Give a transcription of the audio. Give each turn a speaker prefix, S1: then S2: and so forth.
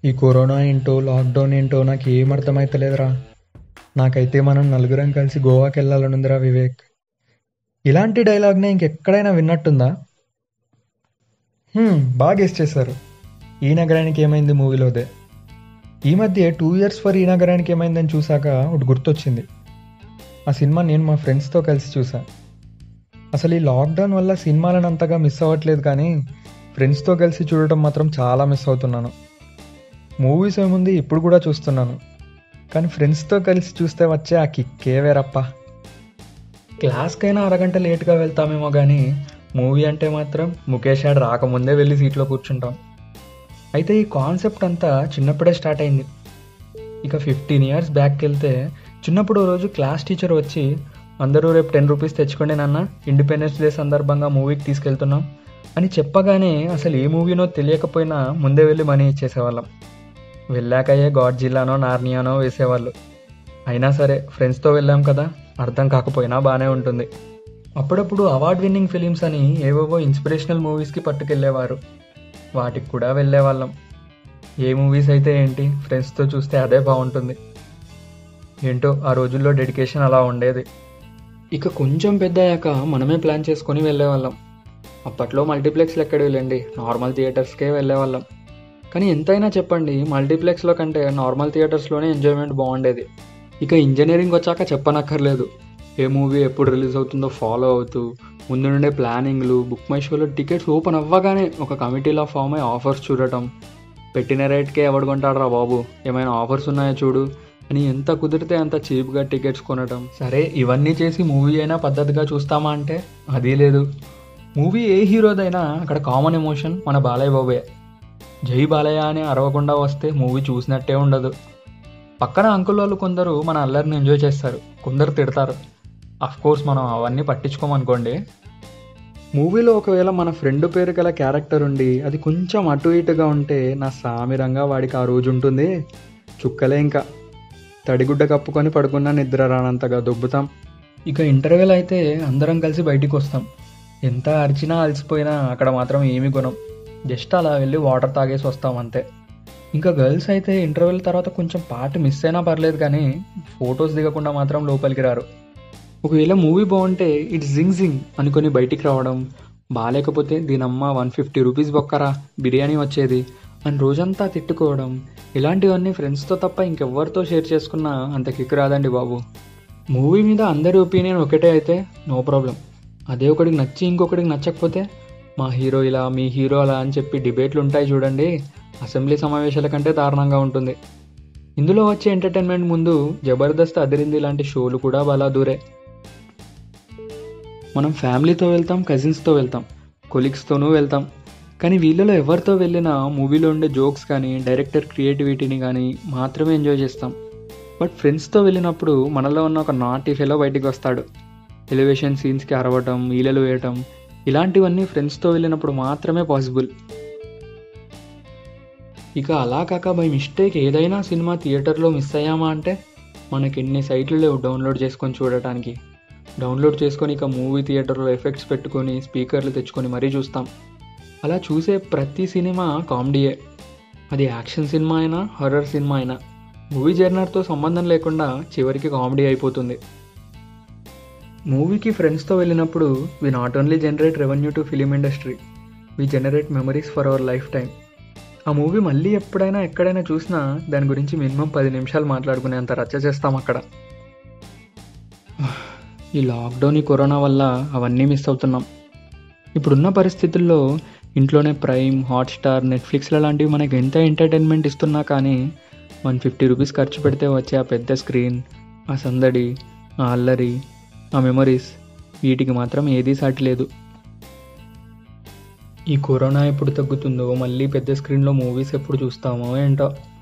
S1: ఈ కరోనా ఏంటో లాక్డౌన్ ఏంటో నాకు ఏం అర్థమైతలేదురా నాకైతే మనం నలుగురం కలిసి గోవాకి వెళ్ళాలనుందిరా వివేక్ ఇలాంటి డైలాగ్నే ఇంకెక్కడైనా విన్నట్టుందా హ్మ్, బాగా గెస్ చేశారు ఈ నగరానికి ఏమైంది మూవీలోదే ఈ మధ్య టూ ఇయర్స్ ఫర్ ఈ నగరానికి ఏమైందని చూశాక ఒకటి గుర్తొచ్చింది ఆ సినిమా నేను మా ఫ్రెండ్స్తో కలిసి చూసా అసలు ఈ లాక్డౌన్ వల్ల సినిమాలను అంతగా మిస్ అవ్వట్లేదు కానీ ఫ్రెండ్స్తో కలిసి చూడటం మాత్రం చాలా మిస్ అవుతున్నాను మూవీస్ ఏముంది ఇప్పుడు కూడా చూస్తున్నాను కానీ ఫ్రెండ్స్తో కలిసి చూస్తే వచ్చే ఆ కిక్కే వేరప్ప క్లాస్కైనా అరగంట లేట్గా వెళ్తామేమో కానీ మూవీ అంటే మాత్రం ముఖేష్ ఆడు రాకముందే వెళ్ళి సీట్లో కూర్చుంటాం అయితే ఈ కాన్సెప్ట్ అంతా చిన్నప్పుడే స్టార్ట్ అయింది ఇక ఫిఫ్టీన్ ఇయర్స్ బ్యాక్కి వెళ్తే చిన్నప్పుడు ఓ రోజు క్లాస్ టీచర్ వచ్చి అందరూ రేపు టెన్ రూపీస్ తెచ్చుకోండి నాన్న ఇండిపెండెన్స్ డే సందర్భంగా మూవీకి తీసుకెళ్తున్నాం అని చెప్పగానే అసలు ఏ మూవీనో తెలియకపోయినా ముందే వెళ్ళి మనీ ఇచ్చేసేవాళ్ళం వెళ్ళాకయ్యే గాడ్ జిల్లానో నార్నియానో వేసేవాళ్ళు అయినా సరే ఫ్రెండ్స్తో వెళ్ళాం కదా అర్థం కాకపోయినా బాగానే ఉంటుంది అప్పుడప్పుడు అవార్డ్ విన్నింగ్ ఫిలిమ్స్ అని ఏవేవో ఇన్స్పిరేషనల్ మూవీస్కి పట్టుకెళ్ళేవారు వాటికి కూడా వెళ్ళేవాళ్ళం ఏ మూవీస్ అయితే ఏంటి ఫ్రెండ్స్తో చూస్తే అదే బాగుంటుంది ఏంటో ఆ రోజుల్లో డెడికేషన్ అలా ఉండేది ఇక కొంచెం పెద్ద అయ్యాక మనమే ప్లాన్ చేసుకొని వెళ్ళేవాళ్ళం అప్పట్లో మల్టీప్లెక్స్లు ఎక్కడివి లేండి నార్మల్ థియేటర్స్కే వెళ్ళేవాళ్ళం కానీ ఎంతైనా చెప్పండి మల్టీప్లెక్స్లో కంటే నార్మల్ థియేటర్స్లోనే ఎంజాయ్మెంట్ బాగుండేది ఇక ఇంజనీరింగ్ వచ్చాక చెప్పనక్కర్లేదు ఏ మూవీ ఎప్పుడు రిలీజ్ అవుతుందో ఫాలో అవుతూ ముందు నుండే ప్లానింగ్లు బుక్ మై షోలో టికెట్స్ ఓపెన్ అవ్వగానే ఒక కమిటీలో ఫామ్ అయ్యి ఆఫర్స్ చూడటం పెట్టిన రేట్కే ఎవడు కొంటాడు బాబు ఏమైనా ఆఫర్స్ ఉన్నాయో చూడు అని ఎంత కుదిరితే అంత చీప్గా టికెట్స్ కొనటం సరే ఇవన్నీ చేసి మూవీ అయినా పద్ధతిగా చూస్తామా అంటే అది లేదు మూవీ ఏ హీరోదైనా అక్కడ కామన్ ఎమోషన్ మన బాలయ్య బాబే జై బాలయ్య అని అరవకుండా వస్తే మూవీ చూసినట్టే ఉండదు పక్కన అంకుల్ వాళ్ళు కొందరు మన అల్లరిని ఎంజాయ్ చేస్తారు కొందరు తిడతారు అఫ్ కోర్స్ మనం అవన్నీ పట్టించుకోమనుకోండి మూవీలో ఒకవేళ మన ఫ్రెండ్ పేరు గల క్యారెక్టర్ ఉండి అది కొంచెం అటు ఇటుగా ఉంటే నా సామిరంగా వాడికి ఆ రోజు ఉంటుంది చుక్కలే ఇంకా తడిగుడ్డ కప్పుకొని పడుకున్నా నిద్ర రానంతగా దొబ్బుతాం ఇక ఇంటర్వెల్ అయితే అందరం కలిసి బయటికి వస్తాం ఎంత అరిచినా అలసిపోయినా అక్కడ మాత్రం ఏమీ కొనం జస్ట్ అలా వెళ్ళి వాటర్ తాగేసి వస్తాం అంతే ఇంకా గర్ల్స్ అయితే ఇంటర్వెల్ తర్వాత కొంచెం పాట మిస్ అయినా పర్లేదు కానీ ఫొటోస్ దిగకుండా మాత్రం లోపలికి రారు ఒకవేళ మూవీ బాగుంటే ఇట్స్ జింగ్ జింగ్ అనుకొని బయటికి రావడం బాగాలేకపోతే దీనమ్మ వన్ ఫిఫ్టీ రూపీస్ బొక్కరా బిర్యానీ వచ్చేది అని రోజంతా తిట్టుకోవడం ఇలాంటివన్నీ ఫ్రెండ్స్తో తప్ప ఇంకెవ్వరితో షేర్ చేసుకున్నా అంత కిక్ రాదండి బాబు మూవీ మీద అందరి ఒపీనియన్ ఒకటే అయితే నో ప్రాబ్లం అదే ఒకడికి నచ్చి ఇంకొకటికి నచ్చకపోతే మా హీరో ఇలా మీ హీరో అలా అని చెప్పి డిబేట్లు ఉంటాయి చూడండి అసెంబ్లీ సమావేశాల కంటే దారుణంగా ఉంటుంది ఇందులో వచ్చే ఎంటర్టైన్మెంట్ ముందు జబర్దస్త్ అదిరింది లాంటి షోలు కూడా బాగా దూరే మనం ఫ్యామిలీతో వెళ్తాం కజిన్స్తో వెళ్తాం కొలీగ్స్తోనూ వెళ్తాం కానీ వీళ్ళలో ఎవరితో వెళ్ళినా మూవీలో ఉండే జోక్స్ కానీ డైరెక్టర్ క్రియేటివిటీని కానీ మాత్రమే ఎంజాయ్ చేస్తాం బట్ ఫ్రెండ్స్తో వెళ్ళినప్పుడు మనలో ఉన్న ఒక నాటి ఫెలో బయటికి వస్తాడు ఎలివేషన్ సీన్స్కి అరవటం ఈలలు వేయటం ఇలాంటివన్నీ ఫ్రెండ్స్తో వెళ్ళినప్పుడు మాత్రమే పాసిబుల్ ఇక అలా కాక బై మిస్టేక్ ఏదైనా సినిమా థియేటర్లో మిస్ అయ్యామా అంటే మనకి ఎన్ని సైట్లు లేవు డౌన్లోడ్ చేసుకొని చూడటానికి డౌన్లోడ్ చేసుకొని ఇక మూవీ థియేటర్లో ఎఫెక్ట్స్ పెట్టుకొని స్పీకర్లు తెచ్చుకొని మరీ చూస్తాం అలా చూసే ప్రతి సినిమా కామెడీయే అది యాక్షన్ సినిమా అయినా హర్రర్ సినిమా అయినా మూవీ జర్నర్తో సంబంధం లేకుండా చివరికి కామెడీ అయిపోతుంది మూవీకి ఫ్రెండ్స్తో వెళ్ళినప్పుడు we not only generate revenue to film industry we generate memories for our life time ఆ మూవీ మళ్ళీ ఎప్పుడైనా ఎక్కడైనా చూసినా దాని గురించి మినిమం పది నిమిషాలు మాట్లాడుకునేంత రచ్చ చేస్తాం అక్కడ ఈ లాక్డౌన్ ఈ కరోనా వల్ల అవన్నీ మిస్ అవుతున్నాం ఇప్పుడున్న పరిస్థితుల్లో ఇంట్లోనే ప్రైమ్ హాట్స్టార్ నెట్ఫ్లిక్స్ల లాంటివి మనకి ఎంత ఎంటర్టైన్మెంట్ ఇస్తున్నా కానీ వన్ ఫిఫ్టీ రూపీస్ ఖర్చు పెడితే వచ్చే ఆ పెద్ద స్క్రీన్ ఆ సందడి ఆ అల్లరి ఆ మెమరీస్ వీటికి మాత్రం ఏదీ సాటి లేదు ఈ కరోనా ఎప్పుడు తగ్గుతుందో మళ్ళీ పెద్ద స్క్రీన్లో మూవీస్ ఎప్పుడు చూస్తామో ఏంటో